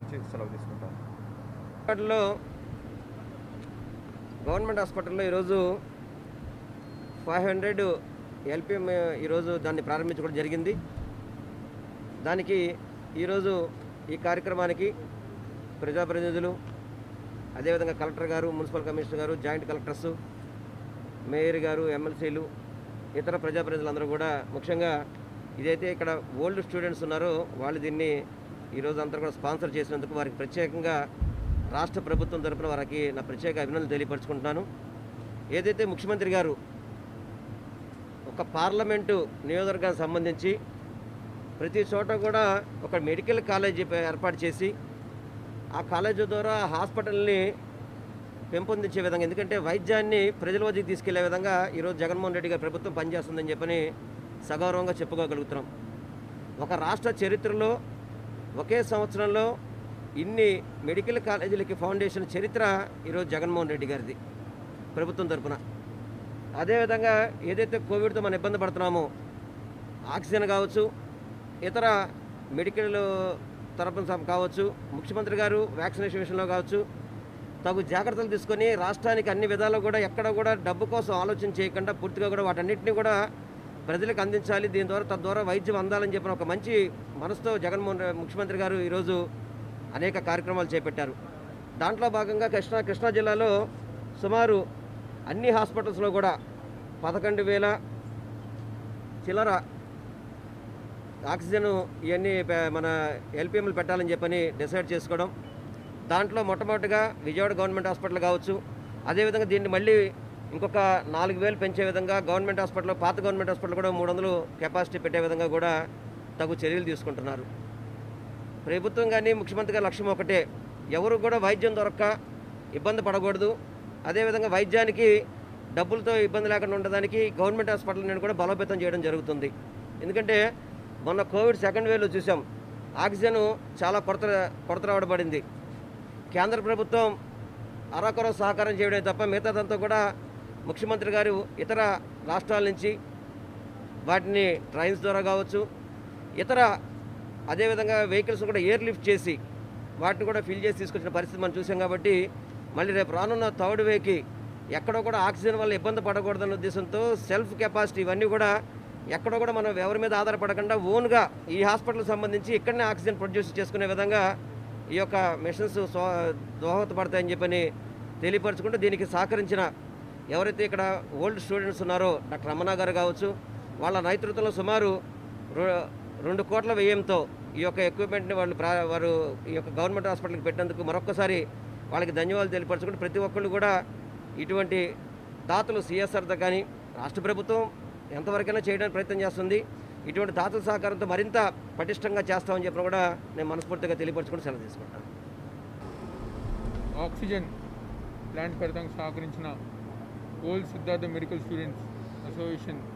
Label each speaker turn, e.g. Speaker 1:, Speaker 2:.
Speaker 1: సెలవు తీసుకుంటాను
Speaker 2: హాస్పిటల్లో గవర్నమెంట్ హాస్పిటల్లో ఈరోజు ఫైవ్ హండ్రెడ్ ఎల్పిఎం ఈరోజు దాన్ని ప్రారంభించుకోవడం జరిగింది దానికి ఈరోజు ఈ కార్యక్రమానికి ప్రజాప్రతినిధులు అదేవిధంగా కలెక్టర్ గారు మున్సిపల్ కమిషనర్ గారు జాయింట్ కలెక్టర్స్ మేయర్ గారు ఎమ్మెల్సీలు ఇతర ప్రజాప్రతినిధులందరూ కూడా ముఖ్యంగా ఇదైతే ఇక్కడ ఓల్డ్ స్టూడెంట్స్ ఉన్నారో వాళ్ళు దీన్ని ఈరోజు అంతా కూడా స్పాన్సర్ చేసినందుకు వారికి ప్రత్యేకంగా రాష్ట్ర ప్రభుత్వం తరపున వారికి నా ప్రత్యేక అభినందనలు తెలియపరుచుకుంటున్నాను ఏదైతే ముఖ్యమంత్రి గారు ఒక పార్లమెంటు నియోజకవర్గానికి సంబంధించి ప్రతి చోట కూడా ఒక మెడికల్ కాలేజీ ఏర్పాటు చేసి ఆ కాలేజీ ద్వారా హాస్పిటల్ని పెంపొందించే విధంగా ఎందుకంటే వైద్యాన్ని ప్రజల వద్దకు తీసుకెళ్లే విధంగా ఈరోజు జగన్మోహన్ రెడ్డి గారి ప్రభుత్వం పనిచేస్తుందని చెప్పని సగౌరవంగా చెప్పుకోగలుగుతున్నాం ఒక రాష్ట్ర చరిత్రలో ఒకే సంవత్సరంలో ఇన్ని మెడికల్ కాలేజీలకి ఫౌండేషన్ చరిత్ర ఈరోజు జగన్మోహన్ రెడ్డి గారిది ప్రభుత్వం తరపున అదేవిధంగా ఏదైతే కోవిడ్తో మనం ఇబ్బంది పడుతున్నామో ఆక్సిజన్ కావచ్చు ఇతర మెడికల్ తరపున సం- కావచ్చు ముఖ్యమంత్రి గారు వ్యాక్సినేషన్ విషయంలో కావచ్చు తగు జాగ్రత్తలు తీసుకొని రాష్ట్రానికి అన్ని విధాలు కూడా ఎక్కడ కూడా డబ్బు కోసం ఆలోచన చేయకుండా పూర్తిగా కూడా వాటన్నిటిని కూడా ప్రజలకు అందించాలి దీని ద్వారా తద్వారా వైద్యం అందాలని చెప్పిన ఒక మంచి మనసుతో జగన్మోహన్ రె- ముఖ్యమంత్రి గారు ఈరోజు అనేక కార్యక్రమాలు చేపట్టారు దాంట్లో భాగంగా కృష్ణా కృష్ణా జిల్లాలో సుమారు అన్ని హాస్పిటల్స్లో కూడా పదకొండు వేల చిల్లర ఆక్సిజన్ ఇవన్నీ పె- మన ఎల్పిఎంలు పెట్టాలని చెప్పని డిసైడ్ చేసుకోవడం దాంట్లో మొట్టమొదటిగా విజయవాడ గవర్నమెంట్ హాస్పిటల్ కావచ్చు అదేవిధంగా దీన్ని మళ్ళీ ఇంకొక నాలుగు వేలు పెంచే విధంగా గవర్నమెంట్ హాస్పిటల్ పాత గవర్నమెంట్ హాస్పిటల్ కూడా మూడు వందలు కెపాసిటీ పెట్టే విధంగా కూడా తగు చర్యలు తీసుకుంటున్నారు ప్రభుత్వం కానీ ముఖ్యమంత్రి గారి లక్ష్యం ఒకటే ఎవరు కూడా వైద్యం దొరక్క ఇబ్బంది పడకూడదు అదేవిధంగా వైద్యానికి డబ్బులతో ఇబ్బంది లేకుండా ఉండడానికి గవర్నమెంట్ హాస్పిటల్ నేను కూడా బలోపేతం చేయడం జరుగుతుంది ఎందుకంటే మొన్న కోవిడ్ సెకండ్ వేవ్లో చూసాం ఆక్సిజన్ చాలా కొరత కొరత రావడబడింది కేంద్ర ప్రభుత్వం అరాకొర సహకారం చేయడమే తప్ప మిగతాదంతా కూడా ముఖ్యమంత్రి గారు ఇతర రాష్ట్రాల నుంచి వాటిని ట్రైన్స్ ద్వారా కావచ్చు ఇతర అదేవిధంగా వెహికల్స్ కూడా ఎయిర్ లిఫ్ట్ చేసి వాటిని కూడా ఫిల్ చేసి తీసుకొచ్చిన పరిస్థితి మనం చూసాం కాబట్టి మళ్ళీ రేపు రానున్న థర్డ్ వేకి ఎక్కడో కూడా ఆక్సిజన్ వల్ల ఇబ్బంది పడకూడదన్న ఉద్దేశంతో సెల్ఫ్ కెపాసిటీ ఇవన్నీ కూడా ఎక్కడో కూడా మనం ఎవరి మీద ఆధారపడకుండా ఓన్గా ఈ హాస్పిటల్కి సంబంధించి ఇక్కడనే ఆక్సిజన్ ప్రొడ్యూస్ చేసుకునే విధంగా ఈ యొక్క మిషన్స్ సో దోహదపడతాయని చెప్పని తెలియపరచుకుంటూ దీనికి సహకరించిన ఎవరైతే ఇక్కడ ఓల్డ్ స్టూడెంట్స్ ఉన్నారో డాక్టర్ రమణ గారు కావచ్చు వాళ్ళ నేతృత్వంలో సుమారు రు- రెండు కోట్ల వ్యయంతో ఈ యొక్క ఎక్విప్మెంట్ని వాళ్ళు ప్రా వారు ఈ యొక్క గవర్నమెంట్ హాస్పిటల్కి పెట్టినందుకు మరొకసారి వాళ్ళకి ధన్యవాదాలు తెలియపరచుకుంటూ ప్రతి ఒక్కళ్ళు కూడా ఇటువంటి దాతలు సిఎస్ఆర్తో కానీ రాష్ట్ర ప్రభుత్వం ఎంతవరకైనా చేయడానికి ప్రయత్నం చేస్తుంది ఇటువంటి దాతల సహకారంతో మరింత పటిష్టంగా చేస్తామని చెప్పిన కూడా నేను మనస్ఫూర్తిగా తెలియపరచుకుంటూ సెలవు తీసుకుంటాను
Speaker 3: ఆక్సిజన్ ప్లాంట్ పెడతానికి సహకరించిన old Siddhartha medical students association